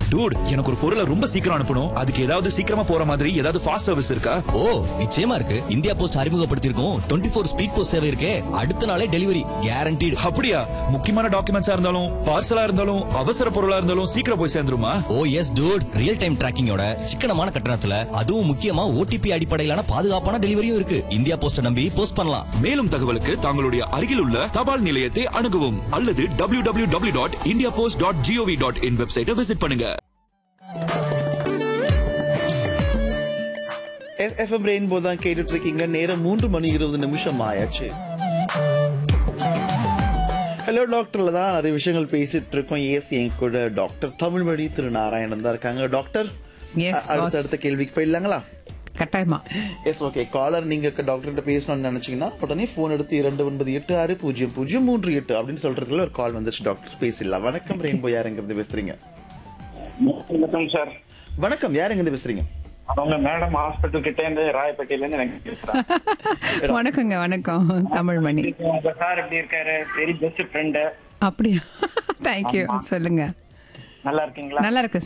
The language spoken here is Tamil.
டூட் எனக்கு ஒரு பொருளை ரொம்ப சீக்கிரம் அனுப்பணும் அதுக்கு ஏதாவது சீக்கிரமா போற மாதிரி ஏதாவது ஃபாஸ்ட் சர்வீஸ் இருக்கா ஓ நிச்சயமா இருக்கு இந்தியா போஸ்ட் அறிமுகப்படுத்தியிருக்கோம் டுவெண்ட்டி ஃபோர் ஸ்பீட் போஸ்ட் சேவை இருக்கே அடுத்த நாளே டெலிவரி கேரண்டீடு அப்படியா முக்கியமான டாக்குமெண்ட்ஸா இருந்தாலும் பார்சலா இருந்தாலும் அவசர பொருளா இருந்தாலும் சீக்கிரம் போய் சேர்ந்துருமா oh yes dude real time டிராக்கிங்கோட சிக்கனமான கட்டணத்துல அதுவும் முக்கியமா ஓடிபி அடிப்படையிலான பாதுகாப்பான டெலிவரியும் இருக்கு இந்தியா போஸ்ட நம்பி போஸ்ட் பண்ணலாம் மேலும் தகவலுக்கு தங்களுடைய அருகில் உள்ள தபால் நிலையத்தை அணுகவும் அல்லது W W W dot India post dot gov dot in வெப்சைட்டை விசிட் பண்ணுங்க எஃப்எம் ரெயின்போ தான் கேட்டுட்டு இருக்கீங்க நேரம் மூன்று மணி இருபது நிமிஷம் ஆயாச்சு ஹலோ டாக்டர்ல தான் நிறைய விஷயங்கள் பேசிட்டு இருக்கோம் ஏஸ் என் கூட டாக்டர் தமிழ்மொழி திரு நாராயணன் தான் இருக்காங்க டாக்டர் Yes, அ- அடுத்த boss. அடுத்த கேள்விக்கு போயிடலாங்களா கட்டாயமா எஸ் ஓகே காலர் நீங்க டாக்டர்கிட்ட பேசணும்னு நினைச்சீங்கன்னா உடனே ஃபோன் எடுத்து இரண்டு ஒன்பது எட்டு ஆறு பூஜ்ஜியம் பூஜ்ஜியம் மூன்று எட்டு அப்படின்னு சொல்றதுல ஒரு கால் வந்துச்சு டாக்டர் பேசிடலாம் வணக்கம் ரெயின்போ யாருங்கிறது பேசுறீங்க வணக்கம் சார் வணக்கம் யாருங்கிறது பேசுறீங்க அவங்க மேடம் ஹாஸ்பிட்டல் கிட்ட இருந்து ராயப்பேட்டையில இருந்து எனக்கு பேசுறேன் வணக்கங்க வணக்கம் தமிழ்மணி உங்க சார் எப்படி இருக்காரு வெரி பெஸ்ட் ஃப்ரெண்டு அப்படியா தேங்க்யூ சொல்லுங்க நல்லா இருக்கீங்களா நல்லா இருக்கு